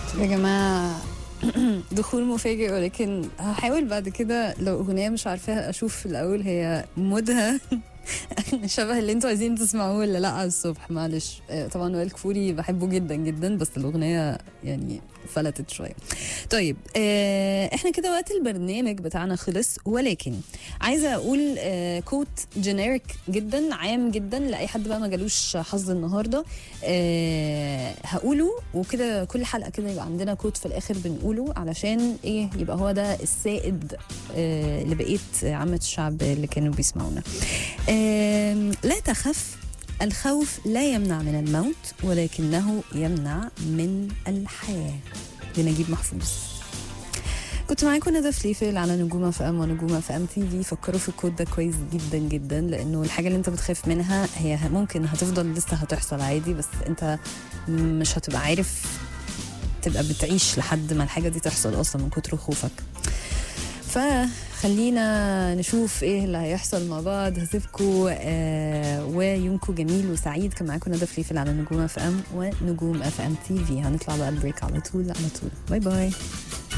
يا جماعة دخول مفاجئ ولكن هحاول بعد كده لو أغنية مش عارفاها أشوف في الأول هي مودها شبه اللي انتوا عايزين تسمعوه ولا لا على الصبح معلش آه، طبعا وائل كفوري بحبه جدا جدا بس الأغنية يعني فلتت شوية طيب آه، احنا كده وقت البرنامج بتاعنا خلص ولكن عايزة أقول آه، كوت جينيريك جدا عام جدا لأي حد بقى ما جالوش حظ النهاردة آه، هقوله وكده كل حلقة كده يبقى عندنا كوت في الآخر بنقوله علشان إيه يبقى هو ده السائد آه، لبقية عامة الشعب اللي كانوا بيسمعونا آم، لا تخف الخوف لا يمنع من الموت ولكنه يمنع من الحياة لنجيب محفوظ كنت معاكم ندى فليفل على نجوم اف ام ونجوم اف ام تي في فكروا في الكود ده كويس جدا جدا لانه الحاجه اللي انت بتخاف منها هي ه- ممكن هتفضل لسه هتحصل عادي بس انت مش هتبقى عارف تبقى بتعيش لحد ما الحاجه دي تحصل اصلا من كتر خوفك فخلينا نشوف ايه اللي هيحصل مع بعض هسيبكم آه ويومكم جميل وسعيد كان معاكم ندى فليفل على نجوم اف ام ونجوم اف ام تي في هنطلع بقى البريك على طول على طول باي باي